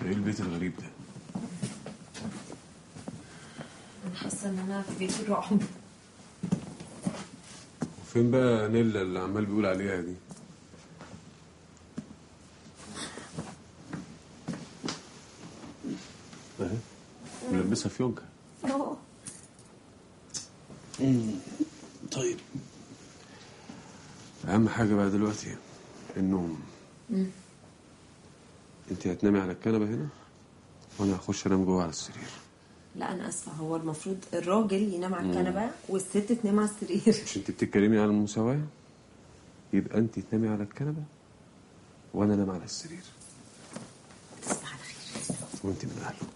ايه البيت الغريب ده انا حاسه ان انا في بيت الرعب وفين بقى نيلا اللي عمال بيقول عليها دي اهي ملبسها فيونكة اه طيب اهم حاجه بقى دلوقتي النوم انت هتنامي على الكنبه هنا وانا هخش انام جوه على السرير لا انا اسفه هو المفروض الراجل ينام على الكنبه والست تنام على السرير مش انت بتتكلمي عن المساواه يبقى انت تنامي على الكنبه وانا انام على السرير تصبح على خير وانت من اهله